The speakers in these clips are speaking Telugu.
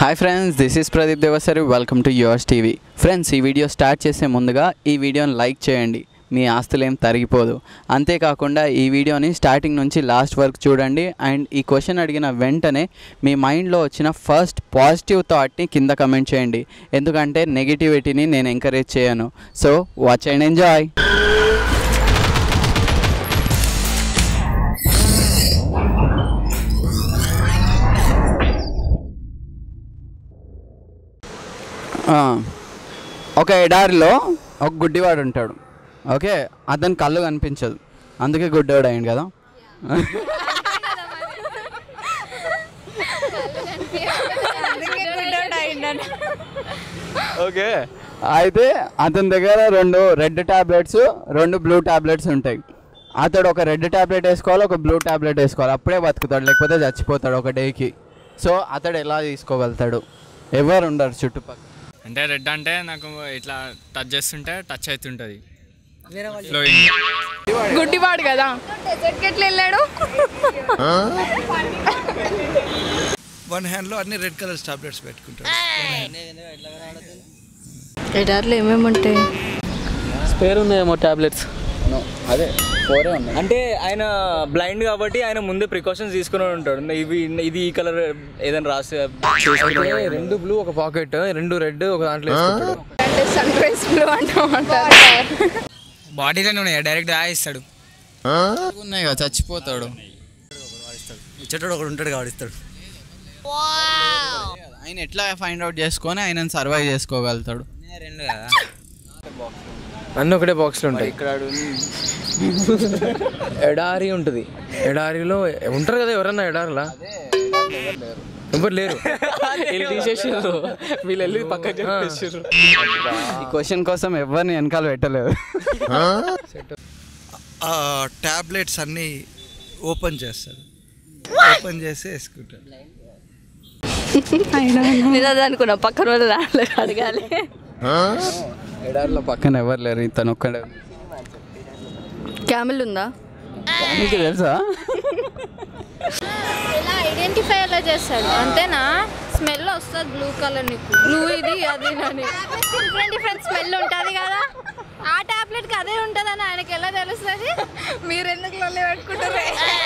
Hi friends this is Pradeep Devasari welcome to yours TV friends ఈ వీడియో స్టార్ట్ చేసే ముందుగా ఈ వీడియోని లైక్ చేయండి మీ ఆస్తులు ఏం తరిగిపోదు అంతేకాకుండా ఈ వీడియోని స్టార్టింగ్ నుంచి లాస్ట్ వరకు చూడండి అండ్ ఈ క్వశ్చన్ అడిగిన వెంటనే మీ మైండ్లో వచ్చిన ఫస్ట్ పాజిటివ్ థాట్ని కింద కమెంట్ చేయండి ఎందుకంటే నెగిటివిటీని నేను ఎంకరేజ్ చేయను సో వాచ్ అండ్ ఎంజాయ్ ఆ, ఒక ఎడారిలో ఒక గుడ్డివాడు ఉంటాడు ఓకే అతని కళ్ళు కనిపించదు అందుకే గుడ్డివాడు అయ్యింది కదా ఓకే అయితే అతని దగ్గర రెండు రెడ్ టాబ్లెట్స్ రెండు బ్లూ టాబ్లెట్స్ ఉంటాయి అతడు ఒక రెడ్ టాబ్లెట్ వేసుకోవాలి ఒక బ్లూ టాబ్లెట్ వేసుకోవాలి అప్పుడే బతుకుతాడు లేకపోతే చచ్చిపోతాడు ఒక డేకి సో అతడు ఎలా తీసుకోగలుగుతాడు ఎవరు ఉండరు చుట్టుపక్కల అంటే రెడ్ అంటే నాకు ఇట్లా టచ్ చేస్తుంటే టచ్ అవుతుంటుంది ఫ్లోయింగ్ గుడ్డివాడు కదా డెజర్ట్కి ఎట్లా వెళ్ళాడు వన్ హ్యాండ్లో అన్ని రెడ్ కలర్ టాబ్లెట్స్ పెట్టుకుంటాడు ఎడార్లో ఏమేమి ఉంటాయి స్పేర్ ఉన్నాయేమో టాబ్లెట్స్ అదే ఫోరే ఉన్నాయి అంటే ఆయన బ్లైండ్ కాబట్టి ఆయన ముందే ప్రికాషన్స్ తీసుకుని ఉంటాడు ఇవి ఇది ఈ కలర్ ఏదైనా రాసి రెండు బ్లూ ఒక పాకెట్ రెండు రెడ్ ఒక దాంట్లో వేసుకుంటాడు అంటే సన్ రైస్ బ్లూ అంటామంటారు బాడీలోనే ఉన్నాయి డైరెక్ట్ రాయిస్తాడు ఉన్నాయి కదా చచ్చిపోతాడు ఇచ్చేటోడు ఒకడు ఉంటాడు కావడిస్తాడు ఆయన ఎట్లా ఫైండ్ అవుట్ చేసుకొని ఆయన సర్వైవ్ చేసుకోగలుగుతాడు రెండు కదా అన్నీ ఒకటే బాక్స్లో ఉంటాయి ఎడారి ఉంటుంది ఎడారిలో ఉంటారు కదా ఎవరన్నా ఎడారిలా ఎవరు లేరు వీళ్ళు తీసేసారు వీళ్ళు వెళ్ళి పక్కకి చెప్పేసారు ఈ క్వశ్చన్ కోసం ఎవరిని వెనకాల పెట్టలేదు ఆ టాబ్లెట్స్ అన్నీ ఓపెన్ చేస్తాడు ఓపెన్ చేసి వేసుకుంటాడు నేను అదే అనుకున్నా పక్కన వాళ్ళు రాళ్ళకి అడగాలి ఎడారిలో పక్కన ఎవరు లేరు ఇతను ఒక్కడే క్యామిల్ ఉందా మీకు తెలుసా ఇలా ఐడెంటిఫై ఎలా చేస్తాడు అంతేనా స్మెల్ వస్తుంది బ్లూ కలర్ నీకు బ్లూ ఇది అది డిఫరెంట్ డిఫరెంట్ స్మెల్ ఉంటుంది కదా ఆ టాబ్లెట్ కి అదే ఉంటుందని ఆయనకి ఎలా తెలుస్తుంది మీరు ఎందుకు లొల్లి పెట్టుకుంటారు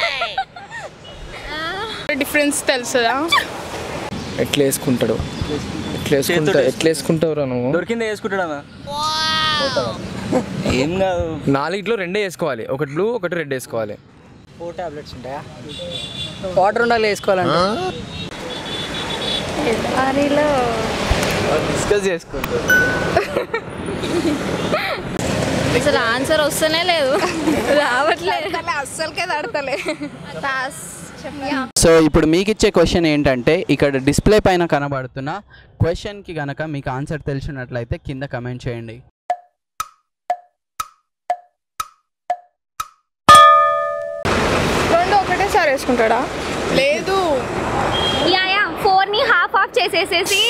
డిఫరెన్స్ తెలుస్తుందా ఎట్లా వేసుకుంటాడు ఎట్లా వేసుకుంటా ఎట్లా వేసుకుంటావురా నువ్వు దొరికిందే వేసుకుంటాడా ఏం కాదు నాలుగిట్లో రెండే వేసుకోవాలి ఒకటి బ్లూ ఒకటి రెడ్ వేసుకోవాలి ఫోర్ టాబ్లెట్స్ ఉంటాయా వాటర్ ఉండాలి వేసుకోవాలంటే అరిలో డిస్కస్ చేసుకుంటారు అసలు ఆన్సర్ వస్తూనే లేదు రావట్లేదు అస్సలకే తడతలే పాస్ చెప్పా సో ఇప్పుడు మీకు ఇచ్చే క్వశ్చన్ ఏంటంటే ఇక్కడ డిస్ప్లే పైన కనబడుతున్న క్వశ్చన్కి గనక మీకు ఆన్సర్ తెలిసినట్లయితే కింద కమెంట్ చేయండి రెండు ఒకటేసారి వేసుకుంటాడా లేదు యా యా ఫోర్ ని హాఫ్ ఆఫ్ చేసేసేసి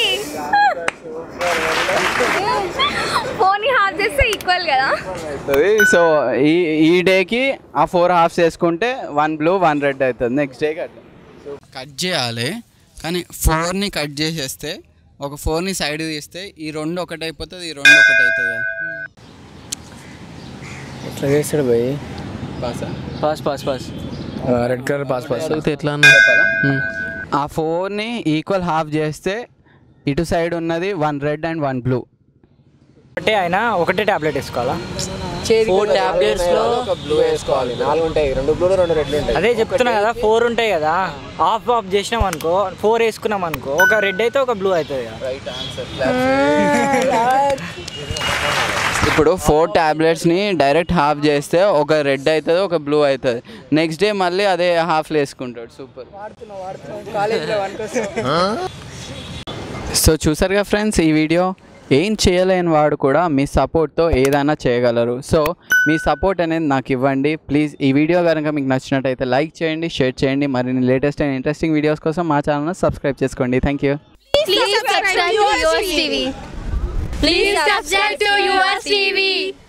ఫోర్ ని హాఫ్ చేస్తే ఈక్వల్ కదా అవుతుంది సో ఈ ఈ డేకి ఆ ఫోర్ హాఫ్స్ వేసుకుంటే వన్ బ్లూ వన్ రెడ్ అవుతుంది నెక్స్ట్ డేకి అట్లా సో కట్ చేయాలి కానీ ఫోర్ని కట్ చేసేస్తే ఒక ఫోర్ని సైడ్ తీస్తే ఈ రెండు ఒకటి అయిపోతుంది ఈ రెండు ఒకటి అవుతుంది కదా ఎట్లా చేస్తాడు పోయి పాసా pass pass pass red colour pass pass అడిగితే ఎట్లా మ్మ్. ఆ ఫోర్ని ఈక్వల్ హాఫ్ చేస్తే ఇటు సైడ్ ఉన్నది one red and one blue అంటే ఆయన ఒకటే టాబ్లెట్ వేసుకోవాలా ఫోర్ టాబ్లెట్స్ లో బ్లూ వేసుకోవాలి నాలుగు ఉంటాయి రెండు బ్లూ రెండు రెడ్ ఉంటాయి అదే చెప్తున్నా కదా ఫోర్ ఉంటాయి కదా హాఫ్ ఆఫ్ చేసినాం అనుకో ఫోర్ వేసుకున్నాం అనుకో ఒక రెడ్ అయితే ఒక బ్లూ అవుతుంది కదా ఇప్పుడు ఫోర్ టాబ్లెట్స్ని డైరెక్ట్ హాఫ్ చేస్తే ఒక రెడ్ అవుతుంది ఒక బ్లూ అవుతుంది నెక్స్ట్ డే మళ్ళీ అదే హాఫ్లో వేసుకుంటాడు సూపర్ సో చూసారుగా ఫ్రెండ్స్ ఈ వీడియో ఏం చేయలేని వాడు కూడా మీ సపోర్ట్తో ఏదైనా చేయగలరు సో మీ సపోర్ట్ అనేది నాకు ఇవ్వండి ప్లీజ్ ఈ వీడియో కనుక మీకు నచ్చినట్టయితే లైక్ చేయండి షేర్ చేయండి మరిన్ని లేటెస్ట్ అండ్ ఇంట్రెస్టింగ్ వీడియోస్ కోసం మా ఛానల్ని సబ్స్క్రైబ్ చేసుకోండి thank you please subscribe to yours TV please subscribe to yours TV